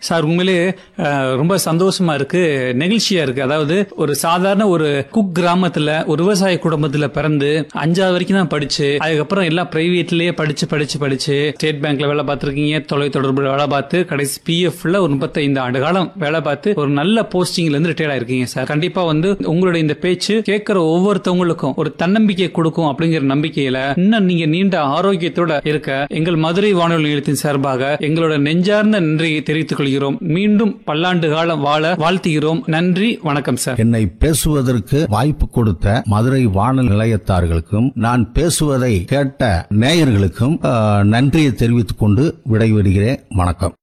sir உண்மையிலே அஹ், ரொம்ப சந்தோஷமா இருக்கு நெகிழ்ச்சியா இருக்கு அதாவது ஒரு சாதாரண ஒரு குக் கிராமத்துல ஒரு விவசாய குடும்பத்துல பிறந்து அஞ்சாவது வரைக்கும் தான் படிச்சு அதுக்கப்புறம் எல்லாம் பிரைவேட்லயே படிச்சு படிச்சு படிச்சு ஸ்டேட் பேங்க்ல வேலை பார்த்திருக்கீங்க தொலைத்தொடர்பு வேலை பார்த்து கடைசி பிஎஃப்ல ஒரு முப்பத்தைந்து ஆண்டு காலம் வேலை பார்த்து ஒரு நல்ல போஸ்டிங்ல இருந்து ரிட்டையர் ஆயிருக்கீங்க சார் கண்டிப்பா வந்து உங்களுடைய இந்த பேச்சு கேட்கிற ஒவ்வொருத்தவங்களுக்கும் ஒரு தன்னம்பிக்கை கொடுக்கும் அப்படிங்கிற நம்பிக்கையில இன்னும் நீங்க நீண்ட ஆரோக்கியத்தோட இருக்க எங்கள் மதுரை வானொலி நிலையத்தின் சார்பாக எங்களோட நெஞ்சார்ந்த நன்றியை தெரிவித்துக் கொள்கிறோம் மீண்டும் பல்லாண்டு காலம் வாழ வாழ்த்துகிறோம் நன்றி வணக்கம் சார் என்னை பேசுவதற்கு வாய்ப்பு கொடுத்த மதுரை வானொலி நிலையத்தார்களுக்கும் நான் பேசுவதை கேட்ட நேயர்களுக்கும் ஆ, நன்றியை தெரிவித்துக் கொண்டு விடைபெறுகிறேன் வணக்கம்